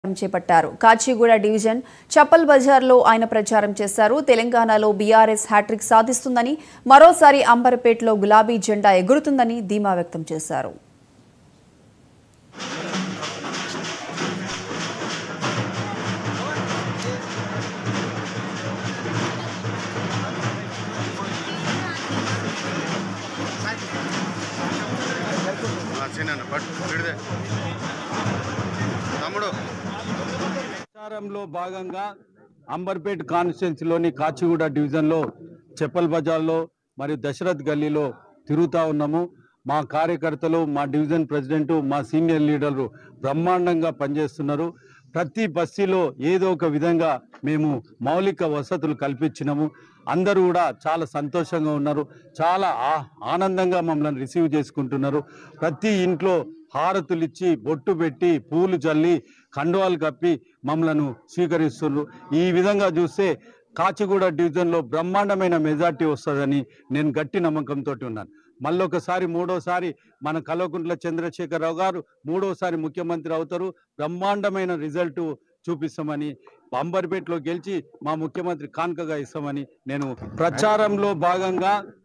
చేపట్టారు కాచిగూడ డివిజన్ చప్పల్ బజార్లో ఆయన ప్రచారం చేశారు తెలంగాణలో బీఆర్ఎస్ హ్యాట్రిక్ సాధిస్తుందని మరోసారి అంబర్పేటలో గులాబీ జెండా ఎగురుతుందని ధీమా వ్యక్తం చేశారు చిన్న పట్టు విడిదే తమ్ముడు ప్రచారంలో భాగంగా అంబర్పేట్ కాన్స్టిట్యున్సీలోని కాచిగూడ డివిజన్లో చెప్పల్ బజార్లో మరియు దశరథ్ గల్లీలో తిరుగుతూ ఉన్నాము మా కార్యకర్తలు మా డివిజన్ ప్రెసిడెంట్ మా సీనియర్ లీడర్లు బ్రహ్మాండంగా పనిచేస్తున్నారు ప్రతి బస్తీలో ఏదో ఒక విధంగా మేము మౌలిక వసతులు కల్పించినాము అందరూ కూడా చాలా సంతోషంగా ఉన్నారు చాలా ఆ- ఆనందంగా మమ్మల్ని రిసీవ్ చేసుకుంటున్నారు ప్రతి ఇంట్లో హారతులు ఇచ్చి బొట్టు పెట్టి పూలు చల్లి కండువాలు కప్పి మమ్మలను స్వీకరిస్తున్నారు ఈ విధంగా చూస్తే కాచిగూడ డివిజన్లో బ్రహ్మాండమైన మెజార్టీ వస్తుందని నేను గట్టి నమ్మకంతో ఉన్నాను మళ్ళొకసారి మూడోసారి మన కల్వకుంట్ల చంద్రశేఖరరావు గారు మూడోసారి ముఖ్యమంత్రి అవుతారు బ్రహ్మాండమైన రిజల్ట్ చూపిస్తామని అంబర్పేటలో గెలిచి మా ముఖ్యమంత్రి కాన్కగా ఇస్తామని నేను ప్రచారంలో భాగంగా